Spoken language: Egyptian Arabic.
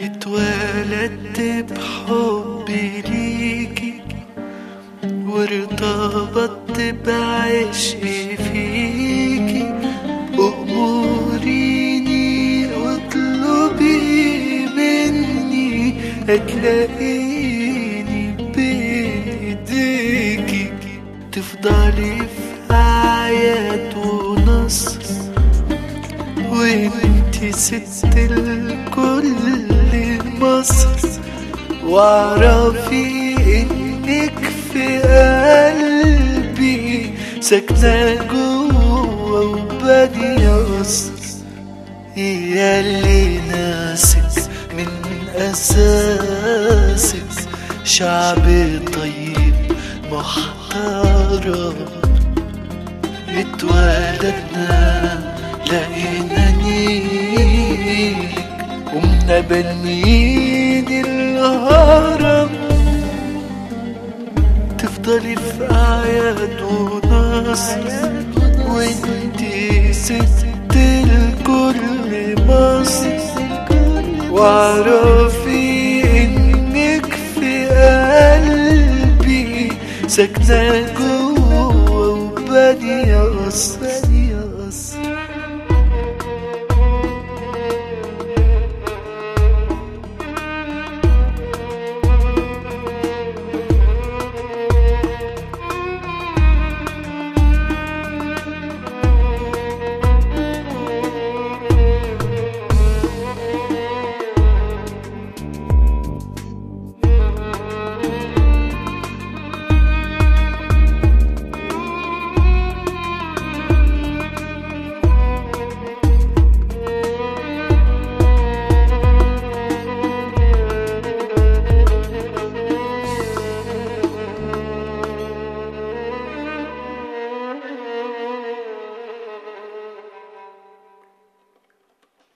اتولدت بحبي ليكي وارتبطت بعشقي فيكي أموريني اطلبي مني هتلاقيني بإيديكي تفضلي في آيات ونصر وانتي ست الكل مصر واعرفي انك في قلبي ساكنة جوا وبادية قصر هي اللي ناسك من أساسك شعب طيب محترم اتولدنا لقينا نيلك قمنا بنين الهرم تفضلي في أعياد ونصر وانتي ست الكل مصر واعرفي انك في قلبي ساكنة